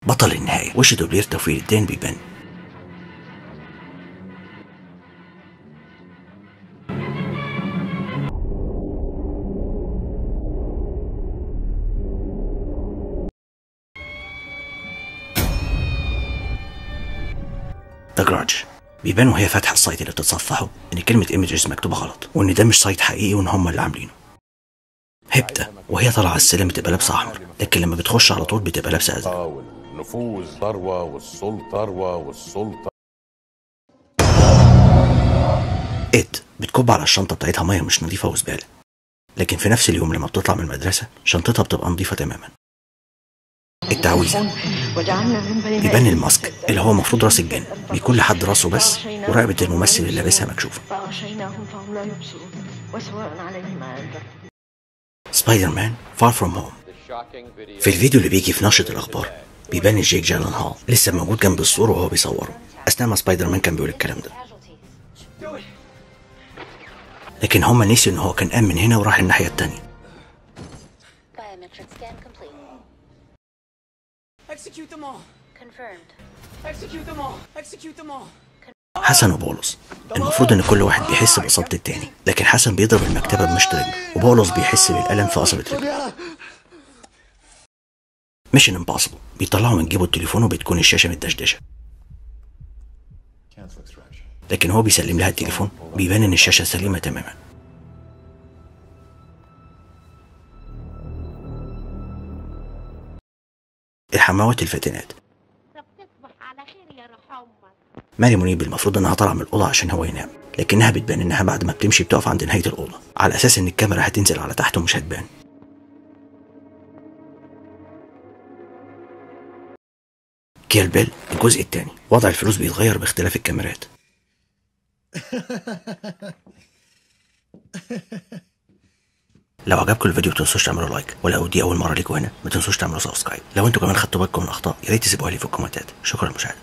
بطل النهاية وش دوبلير توفيق الدين بيبان ذا جراج بيبان وهي فاتحة السايت اللي بتتصفحه إن كلمة ايمجز مكتوبة غلط وإن ده مش سايت حقيقي وإن هم اللي عاملينه هبتة وهي طالعة على السلم بتبقى لابسة أحمر لكن لما بتخش على طول بتبقى لابسة أزرق والنفوذ ثروة والسلطة ثروة والسلطة إد بتكب على الشنطة بتاعتها مية مش نظيفة وزبالة لكن في نفس اليوم لما بتطلع من المدرسة شنطتها بتبقى نظيفة تماما التعويذة بيبان الماسك اللي هو المفروض راس الجن بيكون لحد راسه بس ورقبة الممثل اللي لابسها مكشوفة فأغشيناهم فهم لا يبصرون وسواء عليهم ما أنذر سبايدر مان فار فروم هوم في الفيديو اللي بيجي في نشرة الأخبار بيبان جيك جالان هال لسه موجود جنب السور وهو بيصوره أثناء ما سبايدر مان كان بيقول الكلام ده لكن هما نسيوا إن هو كان قام من هنا وراح الناحية التانية Biometric scan complete. Execute them all. Confirmed. Execute them all. Execute them all. حسن وبولس المفروض ان كل واحد بيحس باصابه التاني لكن حسن بيضرب المكتبه بمشط رجله وبولس بيحس بالالم في قصبه رجله ميشن امبوسيبل بيطلعوا من جيبه التليفون وبتكون الشاشه متدشدشه لكن هو بيسلم لها التليفون بيبان ان الشاشه سليمه تماما الحماوات الفاتنات طب تصبح على خير يا روح امك ماري منيب المفروض انها طالعه من الاوضه عشان هو ينام لكنها بتبان انها بعد ما بتمشي بتقف عند نهايه الاوضه على اساس ان الكاميرا هتنزل على تحت ومش هتبان كيل بيل الجزء الثاني وضع الفلوس بيتغير باختلاف الكاميرات لو عجبكم الفيديو متنسوش تعملوا لايك ولو دي اول مره ليكم هنا ما تنسوش تعملوا سبسكرايب لو انتوا كمان خدتوا بالكم من الاخطاء يا ريت تسيبوها لي في الكومنتات شكرا للمشاهده